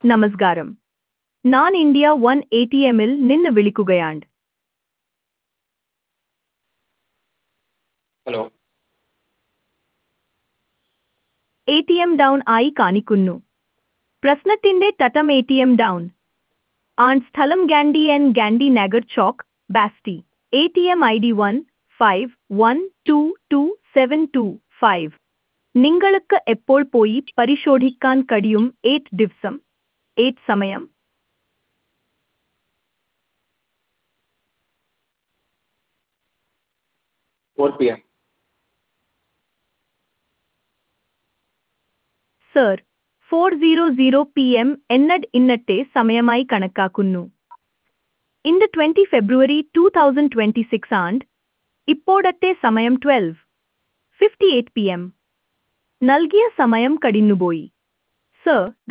നമസ്കാരം ഞാൻ India one A T എമ്മിൽ നിന്ന് വിളിക്കുകയാണ് hello A T M down ആയി കാണിക്കുന്നു പ്രശ്നത്തിന്റെ തട്ടം എ ടി എം ഡൗൺ ആൺ സ്ഥലം Gandhi N Gandhi Nagar Chowk Basti A T M I D one five one two two seven two five നിങ്ങൾക്ക് എപ്പോൾ പോയി പരിശോധിക്കാൻ കഴിയും ഏറ്റ് ദിവസം ഏറ്റ് സമയം four P M sir four zero zero P M എന്നഡ് ഇന്നത്തെ സമയമായി കണക്കാക്കുന്നു ഇന്ന് twenty February two thousand twenty six and ഇപ്പോഴത്തെ സമയം twelve fifty eight P M നൽകിയ സമയം കടിന്നുപോയി സർ